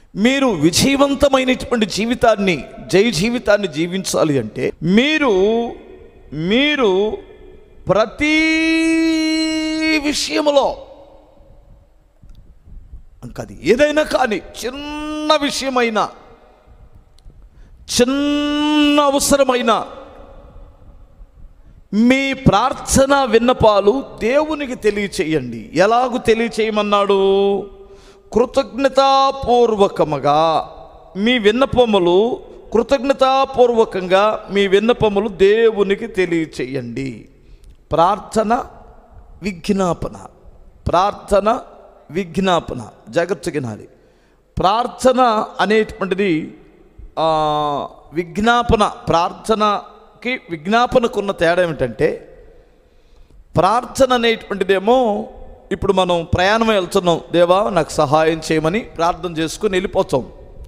మీరు విజయవంతమైనటువంటి జీవితాన్ని జయ జీవితాన్ని జీవించాలి అంటే మీరు మీరు ప్రతి విషయములో ఇంకా అది ఏదైనా కానీ చిన్న విషయమైనా చిన్న అవసరమైన మీ ప్రార్థన విన్నపాలు దేవునికి తెలియచేయండి ఎలాగూ తెలియచేయమన్నాడు కృతజ్ఞతాపూర్వకముగా మీ విన్నపములు కృతజ్ఞతాపూర్వకంగా మీ విన్నపములు దేవునికి తెలియచేయండి ప్రార్థన విజ్ఞాపన ప్రార్థన విజ్ఞాపన జాగ్రత్తగా వినాలి ప్రార్థన అనేటువంటిది ఆ, విజ్ఞాపన ప్రార్థనకి విజ్ఞాపనకున్న తేడా ఏమిటంటే ప్రార్థన అనేటువంటిదేమో ఇప్పుడు మనం ప్రయాణం వెళ్తున్నాం దేవా నాకు సహాయం చేయమని ప్రార్థన చేసుకుని వెళ్ళిపోతాం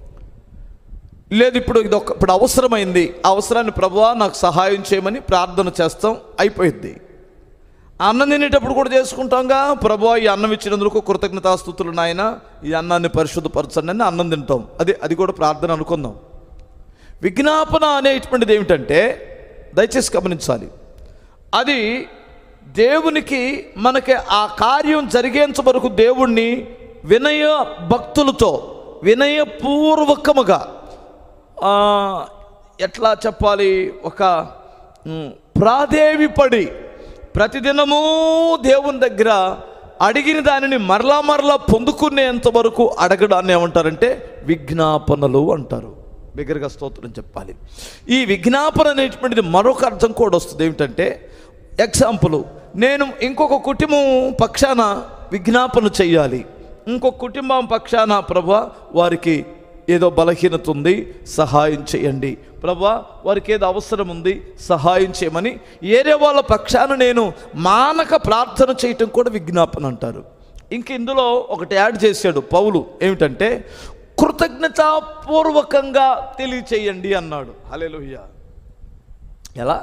లేదు ఇప్పుడు ఇది ఒక ఇప్పుడు అవసరమైంది ఆ అవసరాన్ని ప్రభువా నాకు సహాయం చేయమని ప్రార్థన చేస్తాం అయిపోయింది అన్నం తినేటప్పుడు కూడా చేసుకుంటాంగా ప్రభువా ఈ అన్నం ఇచ్చినందుకు కృతజ్ఞతాస్థుతులు నాయన ఈ అన్నాన్ని పరిశుద్ధపరచండి అని అన్నం తింటాం అది అది కూడా ప్రార్థన అనుకుందాం విజ్ఞాపన అనేటువంటిది ఏమిటంటే దయచేసి గమనించాలి అది దేవునికి మనకి ఆ కార్యం జరిగేంత వరకు దేవుణ్ణి వినయ భక్తులతో వినయపూర్వకముగా ఆ, ఎట్లా చెప్పాలి ఒక ఉమ్, ప్రాధేయపడి ప్రతిదినము దేవుని దగ్గర అడిగిన దానిని మరలా మరలా పొందుకునేంత వరకు అడగడాన్ని ఏమంటారంటే విజ్ఞాపనలు అంటారు బిగ్గరగా స్తోత్రం చెప్పాలి ఈ విజ్ఞాపన అనేటువంటిది మరొక అర్థం కూడా వస్తుంది ఏమిటంటే ఎగ్జాంపుల్ నేను ఇంకొక కుటుంబం పక్షాన విజ్ఞాపన చెయ్యాలి ఇంకొక కుటుంబం పక్షాన ప్రభా వారికి ఏదో బలహీనత ఉంది సహాయం చేయండి ప్రభా వారికి ఏదో అవసరం ఉంది సహాయం చేయమని ఏరే వాళ్ళ పక్షాన నేను మానక ప్రార్థన చేయటం కూడా విజ్ఞాపన అంటారు ఇంక ఇందులో ఒకటి యాడ్ చేశాడు పౌలు ఏమిటంటే కృతజ్ఞతాపూర్వకంగా తెలియచేయండి అన్నాడు హల్లెలూయా ఎలా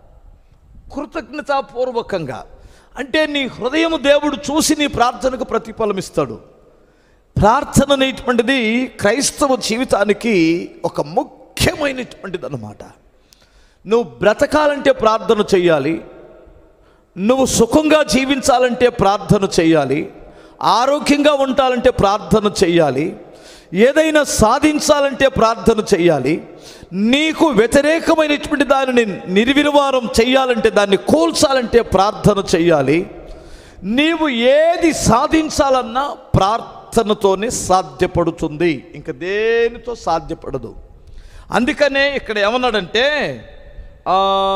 కృతజ్ఞతాపూర్వకంగా అంటే నీ హృదయం దేవుడు చూసి నీ ప్రార్థనకు ప్రతిఫలం ఇస్తాడు ప్రార్థన అనేటువంటిది క్రైస్తవ జీవితానికి ఒక ముఖ్యమైనటువంటిది అన్నమాట నువ్వు బ్రతకాలంటే ప్రార్థన చేయాలి నువ్వు సుఖంగా జీవించాలంటే ప్రార్థన చేయాలి ఆరోగ్యంగా ఉండాలంటే ప్రార్థన చేయాలి ఏదైనా సాధించాలంటే ప్రార్థన చేయాలి నీకు వ్యతిరేకమైనటువంటి దానిని నిర్వినివారం చేయాలంటే దాన్ని కూల్చాలంటే ప్రార్థన చేయాలి నీవు ఏది సాధించాలన్నా ప్రార్థనతోనే సాధ్యపడుతుంది ఇంకా దేనితో సాధ్యపడదు అందుకనే ఇక్కడ ఏమన్నాడంటే ఆ,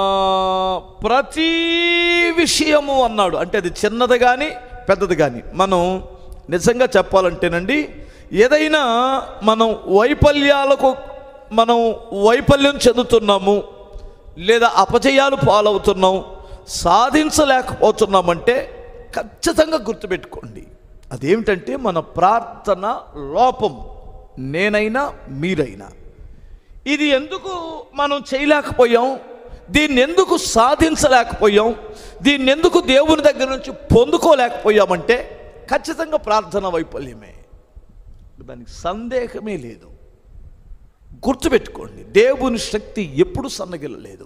ప్రతి విషయము అన్నాడు అంటే అది చిన్నది కానీ పెద్దది కానీ మనం నిజంగా చెప్పాలంటేనండి ఏదైనా మనం వైఫల్యాలకు మనం వైఫల్యం చెందుతున్నాము లేదా అపజయాలు పాలవుతున్నాం సాధించలేకపోతున్నామంటే ఖచ్చితంగా గుర్తుపెట్టుకోండి అదేమిటంటే మన ప్రార్థన లోపం నేనైనా మీరైనా ఇది ఎందుకు మనం చేయలేకపోయాం దీన్ని ఎందుకు సాధించలేకపోయాం దీన్ని ఎందుకు దేవుని దగ్గర నుంచి పొందుకోలేకపోయామంటే ఖచ్చితంగా ప్రార్థన వైఫల్యమే దానికి సందేహమే లేదు గుర్తుపెట్టుకోండి దేవుని శక్తి ఎప్పుడు సన్నగిల్లలేదు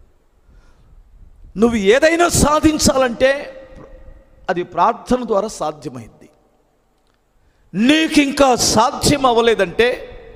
నువ్వు ఏదైనా సాధించాలంటే అది ప్రార్థన ద్వారా సాధ్యమైంది నీకు ఇంకా సాధ్యం అవ్వలేదంటే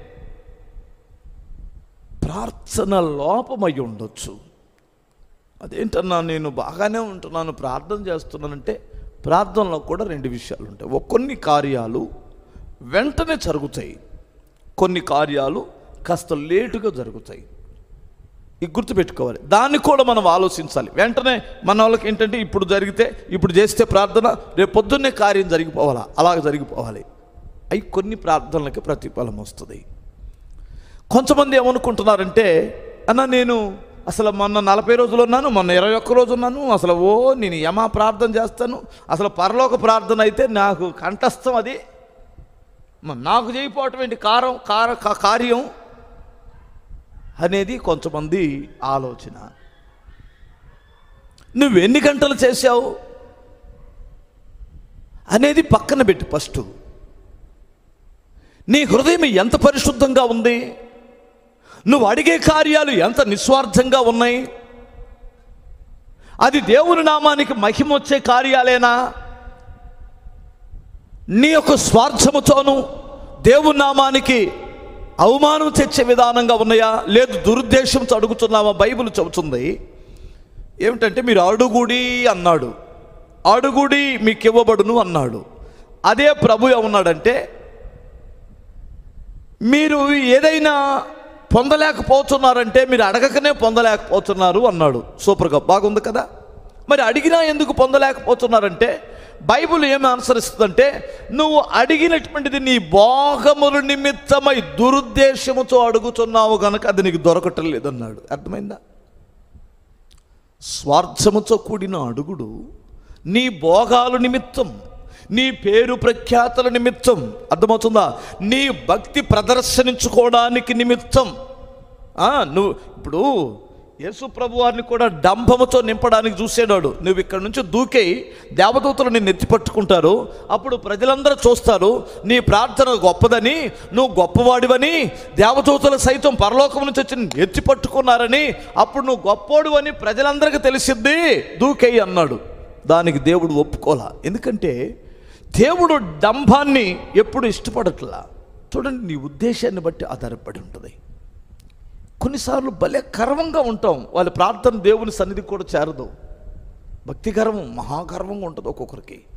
ప్రార్థన లోపమై ఉండొచ్చు అదేంటన్నా నేను బాగానే ఉంటున్నాను ప్రార్థన చేస్తున్నానంటే ప్రార్థనలో కూడా రెండు విషయాలు ఉంటాయి ఒక కొన్ని కార్యాలు వెంటనే జరుగుతాయి కొన్ని కార్యాలు కాస్త లేటుగా జరుగుతాయి ఇది గుర్తుపెట్టుకోవాలి దాన్ని కూడా మనం ఆలోచించాలి వెంటనే మన వాళ్ళకి ఏంటంటే ఇప్పుడు జరిగితే ఇప్పుడు చేస్తే ప్రార్థన రేపు పొద్దున్నే కార్యం జరిగిపోవాలా అలాగ జరిగిపోవాలి అవి కొన్ని ప్రార్థనలకి ప్రతిఫలం వస్తుంది కొంతమంది ఏమనుకుంటున్నారంటే అన్న నేను అసలు మొన్న నలభై రోజులు ఉన్నాను మొన్న ఇరవై ఒక్క రోజు ఉన్నాను అసలు ఓ నేను యమా ప్రార్థన చేస్తాను అసలు పరలోక ప్రార్థన అయితే నాకు కంఠస్థం అది మ- నాకు చేయకపోవటం ఏంటి కారం కార కా- కార్యం అనేది కొంతమంది ఆలోచన నువ్వు ఎన్ని గంటలు చేశావు అనేది పక్కన పెట్టి ఫస్ట్ నీ హృదయం ఎంత పరిశుద్ధంగా ఉంది నువ్వు అడిగే కార్యాలు ఎంత నిస్వార్థంగా ఉన్నాయి అది దేవుని నామానికి మహిమ వచ్చే కార్యాలేనా నీ యొక్క స్వార్థముతోను దేవుని నామానికి అవమానం తెచ్చే విధానంగా ఉన్నాయా లేదు దురుద్దేశంతో అడుగుతున్నామా బైబిల్ చెబుతుంది ఏమిటంటే మీరు అడుగుడి అన్నాడు అడుగుడి మీకు ఇవ్వబడును అన్నాడు అదే ప్రభు ఏమన్నాడంటే మీరు ఏదైనా పొందలేకపోతున్నారంటే మీరు అడగకనే పొందలేకపోతున్నారు అన్నాడు సూపర్గా బాగుంది కదా మరి అడిగినా ఎందుకు పొందలేకపోతున్నారంటే బైబిల్ ఏమి అనుసరిస్తుందంటే నువ్వు అడిగినటువంటిది నీ భోగముల నిమిత్తమై దురుద్దేశముతో అడుగుతున్నావు గనక అది నీకు దొరకటం లేదన్నాడు అర్థమైందా స్వార్థముతో కూడిన అడుగుడు నీ భోగాలు నిమిత్తం నీ పేరు ప్రఖ్యాతల నిమిత్తం అర్థమవుతుందా నీ భక్తి ప్రదర్శనించుకోవడానికి నిమిత్తం ఆ, నువ్వు ఇప్పుడు యేసు ప్రభు వారిని కూడా డంభముతో నింపడానికి చూసేవాడు నువ్వు ఇక్కడ నుంచి దూకే దేవదూతలు నిన్ను ఎత్తి పట్టుకుంటారు అప్పుడు ప్రజలందరూ చూస్తారు నీ ప్రార్థన గొప్పదని నువ్వు గొప్పవాడివని దేవదూతలు సైతం పరలోకం నుంచి వచ్చి నిన్ను ఎత్తి పట్టుకున్నారని అప్పుడు నువ్వు గొప్పోడు అని ప్రజలందరికీ తెలిసిద్ది దూకేయి అన్నాడు దానికి దేవుడు ఒప్పుకోలా ఎందుకంటే దేవుడు డంభాన్ని ఎప్పుడు ఇష్టపడట్లా చూడండి నీ ఉద్దేశాన్ని బట్టి ఆధారపడి ఉంటుంది కొన్నిసార్లు భలే గర్వంగా ఉంటాం వాళ్ళ ప్రార్థన దేవుని సన్నిధి కూడా చేరదు భక్తి గర్వం మహాగర్వంగా ఉంటుంది ఒక్కొక్కరికి